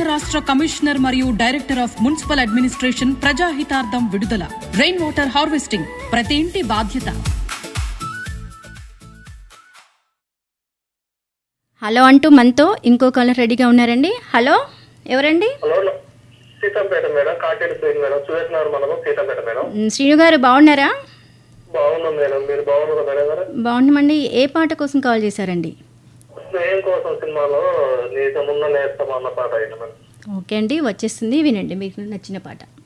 రాష్ట్ర కమిషనర్ మరియు director of municipal administration ప్రజాహితార్థం విడుదల రెయిన్ వాటర్ హార్వెస్టింగ్ ప్రతి ఇంటి బాధ్యత హలో అంటూ మనతో ఇంకో కాలర్ రెడీగా ఉన్నారండి హలో ఎవరండి హలో సీతంపేట మేడం కాటేడు పేరు మేడం సురేష్నగర్ మనము సీతంపేట మేడం మ్, శ్రీను గారు బాగున్నారా బాగున్నాం మేడం మీరు బాగున్నారు మేడం గారు బాగున్నామండి ఏ పాట కోసం కాల్ చేశారండి స్నేహం కోసం సినిమాలో నీతమున్న నేస్తాం అన్న పాట అయిన మేడం ఓకే అండి వచ్చేస్తుంది వినండి మీకు నచ్చిన పాట